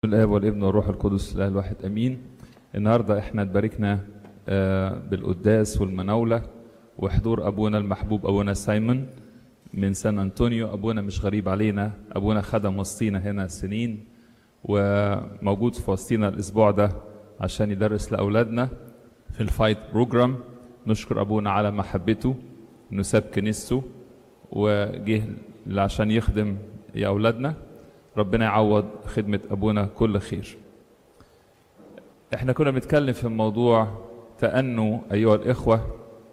الاب والابن والروح القدس الاله الواحد امين النهارده احنا اتباركنا آه، بالقداس والمناوله وحضور ابونا المحبوب ابونا سايمون من سان انطونيو ابونا مش غريب علينا ابونا خدم وسطينا هنا سنين وموجود في وسطينا الاسبوع ده عشان يدرس لاولادنا في الفايت بروجرام نشكر ابونا على محبته انه ساب كنيسته وجه عشان يخدم يا اولادنا ربنا يعوض خدمة أبونا كل خير احنا كنا بنتكلم في موضوع تأنوا أيها الإخوة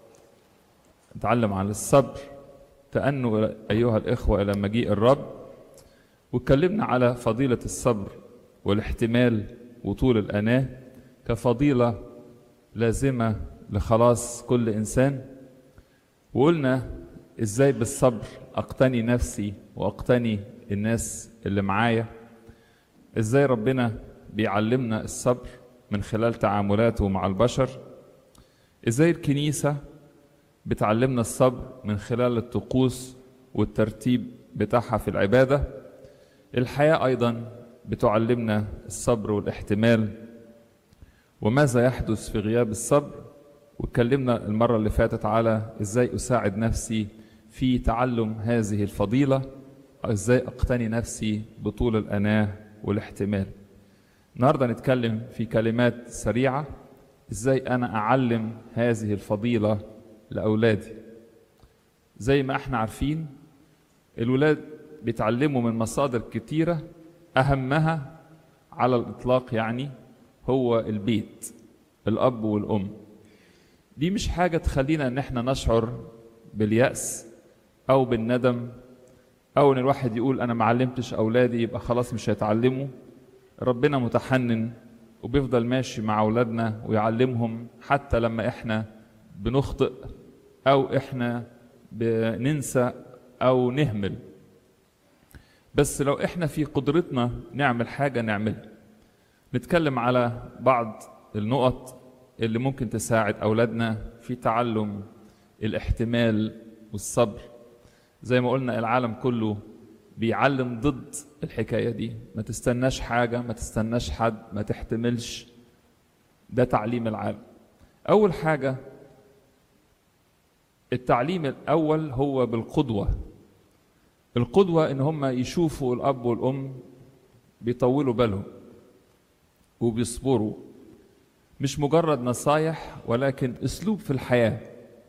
نتعلم عن الصبر تأنوا أيها الإخوة إلى مجيء الرب واتكلمنا على فضيلة الصبر والاحتمال وطول الأناة كفضيلة لازمة لخلاص كل إنسان وقلنا إزاي بالصبر أقتني نفسي وأقتني الناس اللي معايا ازاي ربنا بيعلمنا الصبر من خلال تعاملاته مع البشر ازاي الكنيسة بتعلمنا الصبر من خلال الطقوس والترتيب بتاعها في العبادة الحياة أيضا بتعلمنا الصبر والاحتمال وماذا يحدث في غياب الصبر واتكلمنا المرة اللي فاتت على ازاي أساعد نفسي في تعلم هذه الفضيلة ازاي اقتني نفسي بطول الاناه والاحتمال النهارده نتكلم في كلمات سريعه ازاي انا اعلم هذه الفضيله لاولادي زي ما احنا عارفين الولاد بيتعلموا من مصادر كتيره اهمها على الاطلاق يعني هو البيت الاب والام دي مش حاجه تخلينا ان احنا نشعر بالياس او بالندم او ان الواحد يقول انا ما علمتش اولادي يبقى خلاص مش هيتعلموا ربنا متحنن وبيفضل ماشي مع اولادنا ويعلمهم حتى لما احنا بنخطئ او احنا بننسى او نهمل بس لو احنا في قدرتنا نعمل حاجه نعملها نتكلم على بعض النقط اللي ممكن تساعد اولادنا في تعلم الاحتمال والصبر زي ما قلنا العالم كله بيعلم ضد الحكاية دي ما تستناش حاجة ما تستناش حد ما تحتملش ده تعليم العالم أول حاجة التعليم الأول هو بالقدوة القدوة إن هم يشوفوا الأب والأم بيطولوا بالهم وبيصبروا مش مجرد نصايح ولكن أسلوب في الحياة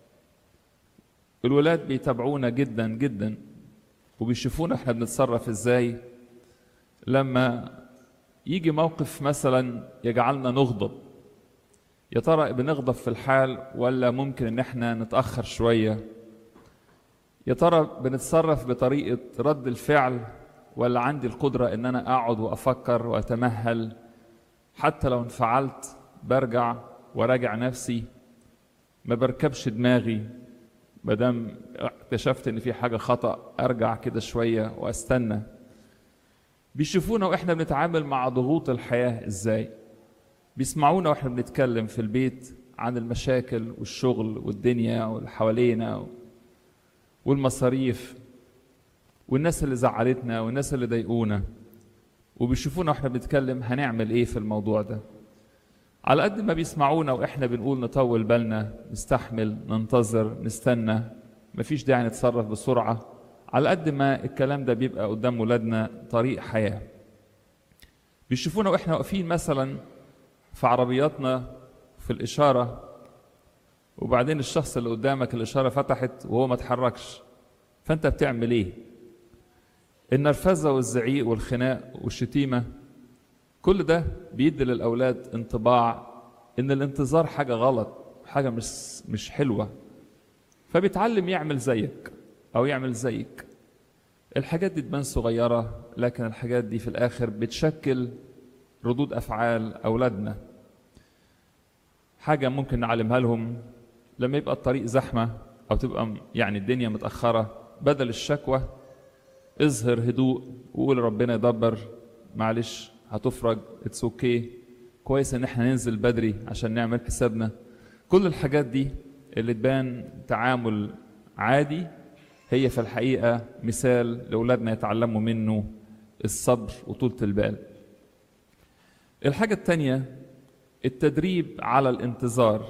الولاد بيتابعونا جدا جدا وبيشوفونا احنا بنتصرف ازاي لما يجي موقف مثلا يجعلنا نغضب يا ترى بنغضب في الحال ولا ممكن ان احنا نتاخر شويه يا ترى بنتصرف بطريقه رد الفعل ولا عندي القدره ان انا اقعد وافكر واتمهل حتى لو انفعلت برجع وراجع نفسي ما بركبش دماغي ما دام اكتشفت ان في حاجه خطا ارجع كده شويه واستنى بيشوفونا واحنا بنتعامل مع ضغوط الحياه ازاي بيسمعونا واحنا بنتكلم في البيت عن المشاكل والشغل والدنيا واللي حوالينا والمصاريف والناس اللي زعلتنا والناس اللي ضايقونا وبيشوفونا واحنا بنتكلم هنعمل ايه في الموضوع ده على قد ما بيسمعونا واحنا بنقول نطول بالنا نستحمل ننتظر نستنى مفيش داعي نتصرف بسرعة على قد ما الكلام ده بيبقى قدام ولادنا طريق حياة بيشوفونا واحنا واقفين مثلا في عربياتنا في الإشارة وبعدين الشخص اللي قدامك الإشارة فتحت وهو ما اتحركش فأنت بتعمل إيه؟ النرفزة والزعيق والخناق والشتيمة كل ده بيدي للاولاد انطباع ان الانتظار حاجه غلط حاجه مش مش حلوه فبيتعلم يعمل زيك او يعمل زيك الحاجات دي تبان صغيره لكن الحاجات دي في الاخر بتشكل ردود افعال اولادنا حاجه ممكن نعلمها لهم لما يبقى الطريق زحمه او تبقى يعني الدنيا متاخره بدل الشكوى اظهر هدوء وقول ربنا يدبر معلش هتفرج اتس اوكي okay. كويس ان احنا ننزل بدري عشان نعمل حسابنا كل الحاجات دي اللي تبان تعامل عادي هي في الحقيقه مثال لاولادنا يتعلموا منه الصبر وطولة البال الحاجة التانية التدريب على الانتظار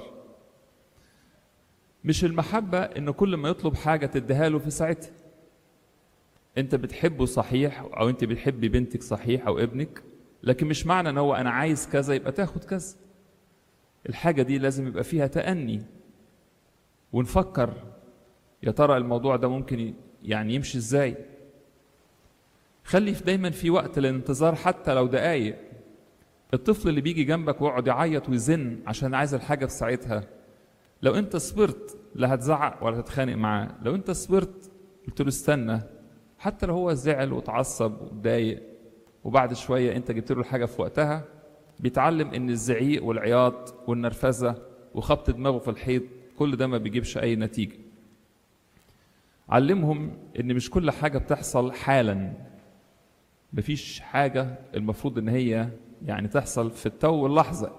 مش المحبة ان كل ما يطلب حاجة تديها له في ساعتها انت بتحبه صحيح او انت بتحبي بنتك صحيح او ابنك لكن مش معنى ان هو انا عايز كذا يبقى تاخد كذا الحاجة دي لازم يبقى فيها تأني ونفكر يا ترى الموضوع ده ممكن يعني يمشي ازاي خلي دايما في وقت للانتظار حتى لو دقايق الطفل اللي بيجي جنبك ويقعد يعيط ويزن عشان عايز الحاجة في ساعتها لو انت صبرت لا هتزعق ولا هتتخانق معاه لو انت صبرت قلت له استنى حتى لو هو زعل وتعصب واتضايق وبعد شوية انت جبت له الحاجة في وقتها بيتعلم ان الزعيق والعياط والنرفزة وخبط دماغه في الحيط كل ده ما بيجيبش اي نتيجة علمهم ان مش كل حاجة بتحصل حالا مفيش حاجة المفروض ان هي يعني تحصل في التو واللحظة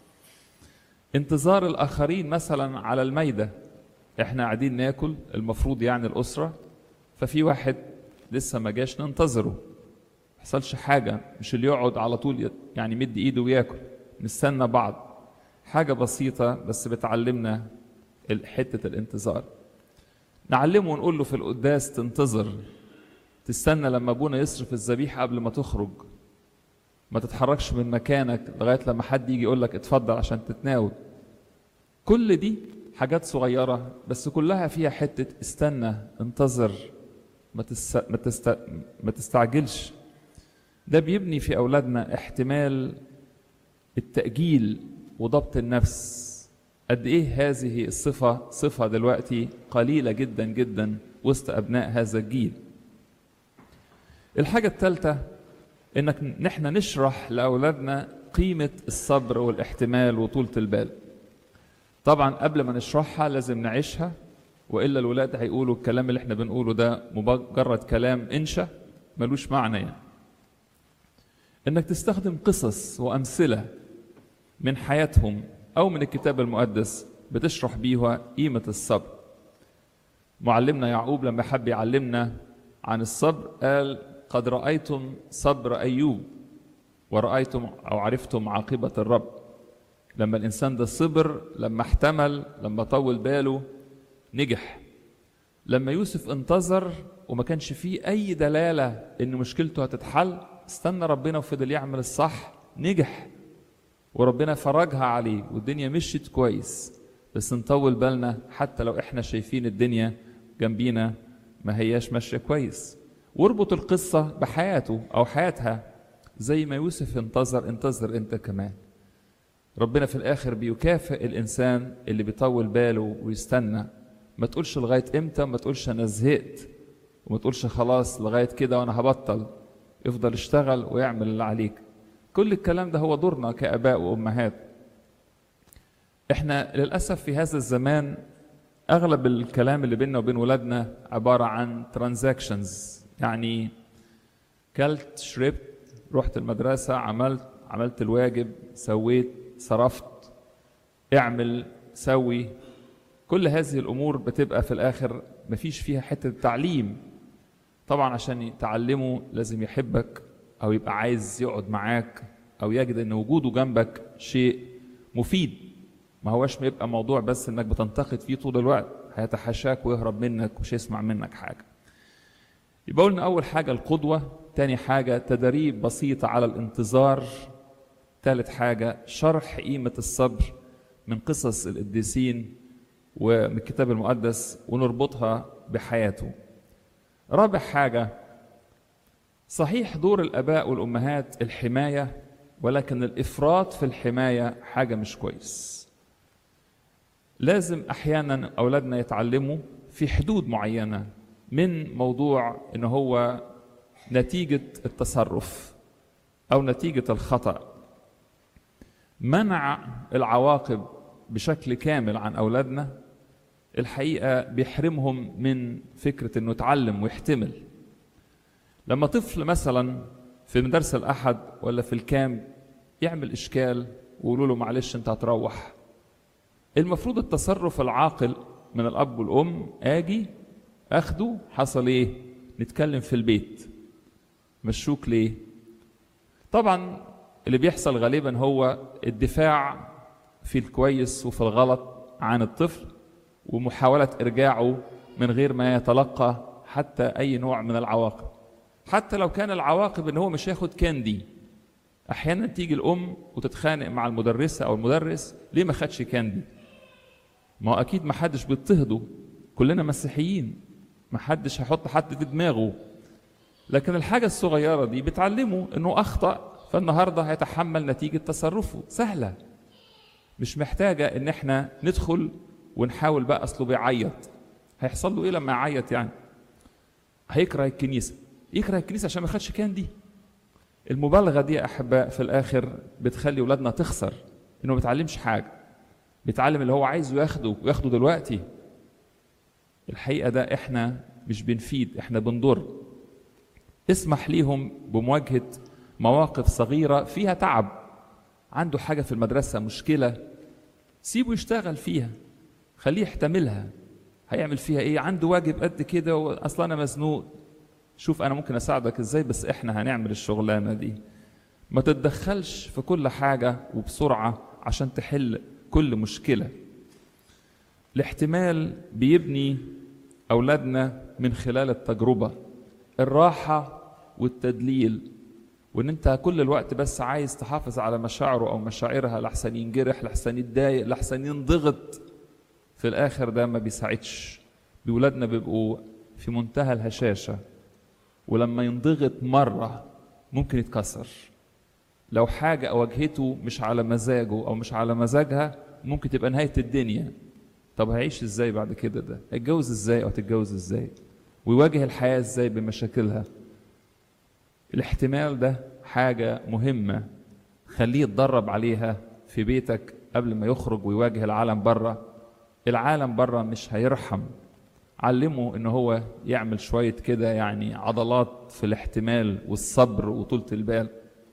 انتظار الآخرين مثلا على الميدة احنا قاعدين ناكل المفروض يعني الأسرة ففي واحد لسه ما جاش ننتظره حصلش حاجة مش اللي يقعد على طول يعني مد ايده وياكل نستنى بعض حاجة بسيطة بس بتعلمنا حتة الانتظار نعلمه ونقول له في القداس تنتظر تستنى لما ابونا يصرف الذبيحة قبل ما تخرج ما تتحركش من مكانك لغاية لما حد يجي يقول لك اتفضل عشان تتناول كل دي حاجات صغيرة بس كلها فيها حتة استنى انتظر ما, تس... ما, تست... ما تستعجلش ده بيبني في أولادنا احتمال التأجيل وضبط النفس قد إيه هذه الصفة صفة دلوقتي قليلة جدا جدا وسط أبناء هذا الجيل الحاجة الثالثة انك نحن نشرح لاولادنا قيمه الصبر والاحتمال وطولة البال طبعا قبل ما نشرحها لازم نعيشها والا الولاد هيقولوا الكلام اللي احنا بنقوله ده مجرد كلام انشا ملوش معنى يعني انك تستخدم قصص وامثله من حياتهم او من الكتاب المقدس بتشرح بيها قيمه الصبر معلمنا يعقوب لما حب يعلمنا عن الصبر قال قد رأيتم صبر أيوب ورأيتم أو عرفتم عاقبة الرب لما الإنسان ده صبر لما احتمل لما طول باله نجح لما يوسف انتظر وما كانش فيه أي دلالة إن مشكلته هتتحل استنى ربنا وفضل يعمل الصح نجح وربنا فرجها عليه والدنيا مشيت كويس بس نطول بالنا حتى لو احنا شايفين الدنيا جنبينا ما هياش ماشيه كويس واربط القصة بحياته أو حياتها زي ما يوسف انتظر انتظر أنت كمان ربنا في الآخر بيكافئ الإنسان اللي بيطول باله ويستنى ما تقولش لغاية إمتى ما تقولش أنا زهقت وما تقولش خلاص لغاية كده وأنا هبطل افضل اشتغل ويعمل اللي عليك كل الكلام ده هو دورنا كآباء وأمهات احنا للأسف في هذا الزمان أغلب الكلام اللي بيننا وبين ولادنا عبارة عن ترانزاكشنز يعني كلت شربت رحت المدرسة عملت عملت الواجب سويت صرفت اعمل سوي كل هذه الأمور بتبقى في الآخر مفيش فيها حتة تعليم طبعا عشان تعلمه لازم يحبك أو يبقى عايز يقعد معاك أو يجد أن وجوده جنبك شيء مفيد ما هوش يبقى موضوع بس انك بتنتقد فيه طول الوقت هيتحاشاك ويهرب منك ومش يسمع منك حاجه يبقى قلنا أول حاجة القدوة تاني حاجة تدريب بسيطة على الانتظار ثالث حاجة شرح قيمة الصبر من قصص القديسين ومن الكتاب المقدس ونربطها بحياته رابع حاجة صحيح دور الآباء والأمهات الحماية ولكن الإفراط في الحماية حاجة مش كويس لازم أحيانا أولادنا يتعلموا في حدود معينة من موضوع ان هو نتيجه التصرف او نتيجه الخطا منع العواقب بشكل كامل عن اولادنا الحقيقه بيحرمهم من فكره انه يتعلم ويحتمل لما طفل مثلا في مدرسه الاحد ولا في الكامب يعمل اشكال ويقولوا له معلش انت هتروح المفروض التصرف العاقل من الاب والام اجي اخده حصل ايه نتكلم في البيت مشوك ليه طبعا اللي بيحصل غالبا هو الدفاع في الكويس وفي الغلط عن الطفل ومحاولة إرجاعه من غير ما يتلقى حتى أي نوع من العواقب حتى لو كان العواقب إن هو مش هياخد كاندي أحيانا تيجي الأم وتتخانق مع المدرسة أو المدرس ليه ما خدش كاندي ما هو أكيد ما حدش بيضطهده كلنا مسيحيين ما حدش هيحط حد في دماغه لكن الحاجة الصغيرة دي بتعلمه إنه أخطأ فالنهاردة هيتحمل نتيجة تصرفه سهلة مش محتاجة إن إحنا ندخل ونحاول بقى أصله بيعيط هيحصل له إيه لما يعيط يعني هيكره الكنيسة يكره الكنيسة عشان ما خدش كان دي المبالغة دي يا أحباء في الآخر بتخلي ولادنا تخسر إنه ما بيتعلمش حاجة بيتعلم اللي هو عايزه ياخده وياخده دلوقتي الحقيقة ده إحنا مش بنفيد إحنا بنضر اسمح ليهم بمواجهة مواقف صغيرة فيها تعب عنده حاجة في المدرسة مشكلة سيبه يشتغل فيها خليه يحتملها هيعمل فيها ايه عنده واجب قد كده واصلا انا مزنوق شوف انا ممكن اساعدك ازاي بس احنا هنعمل الشغلانه دي ما تتدخلش في كل حاجه وبسرعه عشان تحل كل مشكله الاحتمال بيبني اولادنا من خلال التجربه الراحه والتدليل وان انت كل الوقت بس عايز تحافظ على مشاعره او مشاعرها لحسن ينجرح لحسن يتضايق لحسن ينضغط في الاخر ده ما بيساعدش بولادنا بيبقوا في منتهى الهشاشه ولما ينضغط مره ممكن يتكسر لو حاجه واجهته مش على مزاجه او مش على مزاجها ممكن تبقى نهايه الدنيا طب هيعيش ازاي بعد كده ده هيتجوز ازاي او تتجوز ازاي ويواجه الحياه ازاي بمشاكلها الاحتمال ده حاجة مهمة خليه يتدرب عليها في بيتك قبل ما يخرج ويواجه العالم بره العالم بره مش هيرحم علمه ان هو يعمل شوية كده يعني عضلات في الاحتمال والصبر وطولة البال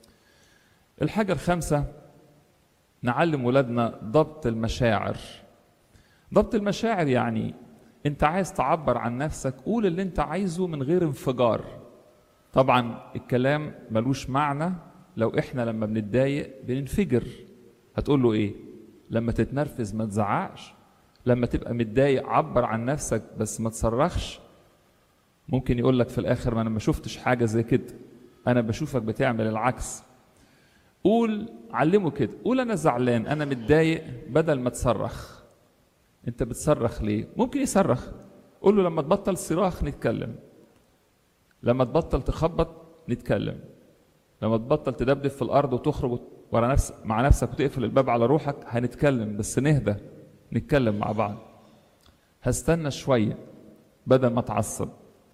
الحاجة الخامسة نعلم ولادنا ضبط المشاعر ضبط المشاعر يعني انت عايز تعبر عن نفسك قول اللي انت عايزه من غير انفجار طبعا الكلام ملوش معنى لو احنا لما بنتضايق بننفجر هتقول له ايه لما تتنرفز ما تزعقش لما تبقى متضايق عبر عن نفسك بس ما تصرخش ممكن يقول لك في الاخر ما انا ما شفتش حاجه زي كده انا بشوفك بتعمل العكس قول علمه كده قول انا زعلان انا متضايق بدل ما تصرخ انت بتصرخ ليه ممكن يصرخ قول له لما تبطل صراخ نتكلم لما تبطل تخبط نتكلم لما تبطل تدبدب في الارض وتخرج ورا نفس مع نفسك وتقفل الباب على روحك هنتكلم بس نهدى نتكلم مع بعض هستنى شويه بدل ما اتعصب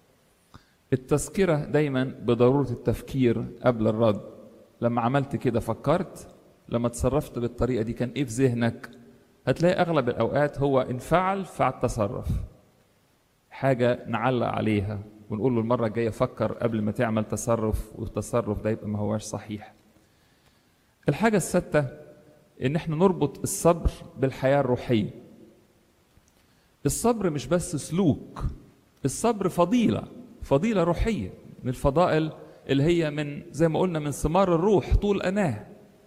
التذكره دايما بضروره التفكير قبل الرد لما عملت كده فكرت لما تصرفت بالطريقه دي كان ايه في ذهنك هتلاقي اغلب الاوقات هو انفعل فعل تصرف حاجه نعلق عليها ونقول له المرة الجاية فكر قبل ما تعمل تصرف والتصرف ده يبقى ما هواش صحيح الحاجة الستة إن إحنا نربط الصبر بالحياة الروحية الصبر مش بس سلوك الصبر فضيلة فضيلة روحية من الفضائل اللي هي من زي ما قلنا من ثمار الروح طول أناه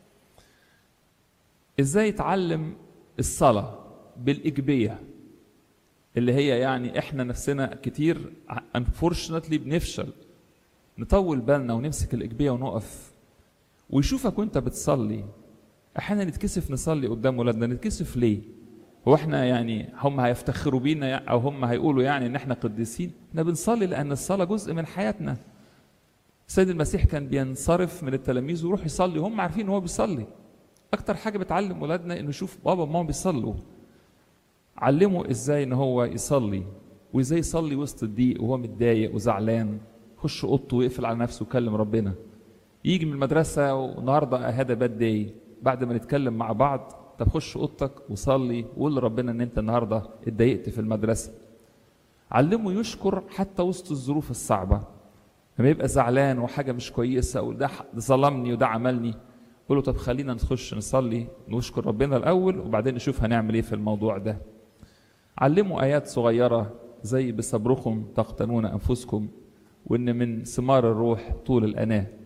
إزاي يتعلم الصلاة بالإيجابية اللي هي يعني احنا نفسنا كتير انفورشنتلي بنفشل نطول بالنا ونمسك الايجابيه ونقف ويشوفك وانت بتصلي احيانا نتكسف نصلي قدام ولادنا نتكسف ليه هو احنا يعني هم هيفتخروا بينا او هم هيقولوا يعني ان احنا قديسين احنا بنصلي لان الصلاه جزء من حياتنا السيد المسيح كان بينصرف من التلاميذ ويروح يصلي وهم عارفين ان هو بيصلي اكتر حاجه بتعلم ولادنا انه يشوف بابا وماما بيصلوا علمه ازاي ان هو يصلي وازاي يصلي وسط الضيق وهو متضايق وزعلان يخش اوضته ويقفل على نفسه ويكلم ربنا يجي من المدرسه والنهارده هذا باد داي بعد ما نتكلم مع بعض طب خش اوضتك وصلي وقول لربنا ان انت النهارده اتضايقت في المدرسه علمه يشكر حتى وسط الظروف الصعبه لما يبقى زعلان وحاجه مش كويسه وده ظلمني وده عملني قول له طب خلينا نخش نصلي نشكر ربنا الاول وبعدين نشوف هنعمل ايه في الموضوع ده علموا آيات صغيرة زي بصبركم تقتنون أنفسكم وإن من ثمار الروح طول الأناة